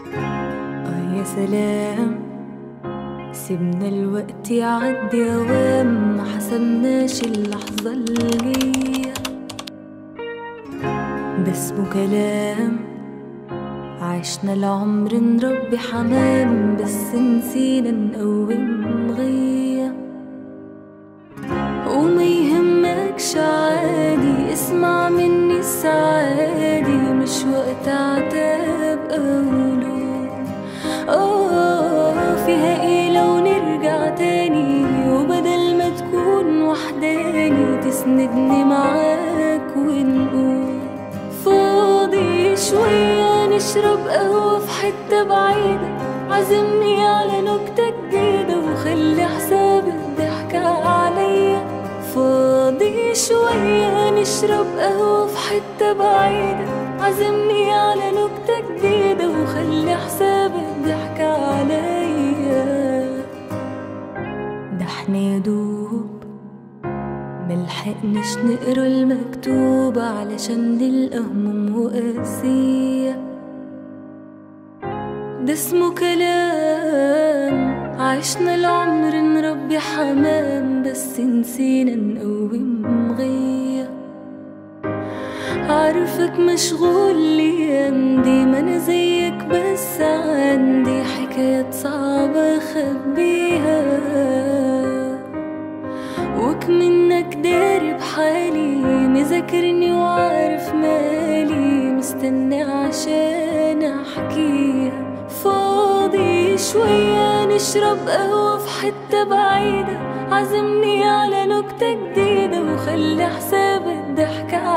آه يا سلام سيبنا الوقت يعدي أوام ما حسبناش اللحظة الجاية ده اسمه كلام عشنا العمر نربي حمام بس نسينا نقوم غية وما يهمكش عادي اسمع مني السعادي مش وقت عتاب أولو آه فيها ايه لو نرجع تاني وبدل ما تكون وحداني تسندني معاك ونقول فاضي شوية نشرب قهوة في حتة بعيدة عزمني على نكتة جديدة وخلي حساب الضحكة عليا فاضي شوية نشرب قهوة في حتة بعيدة عزمني على نكتة جديدة وخلي حساب الضحكة عليا ده احنا يا دوب ملحقناش نقرا المكتوب علشان نلقى هموم وقاسية ده اسمه كلام عشنا العمر نربي حمام بس نسينا نقوم غية عارفك مشغول ليام دي ما انا زيك بس عندي حكايات صعبة اخبيها وكمنك داري بحالي مذاكرني وعارف مالي مستني عشان احكيها فاضي شوية نشرب قهوة في حتة بعيدة عزمني على نكتة جديدة وخلي حساب الضحكة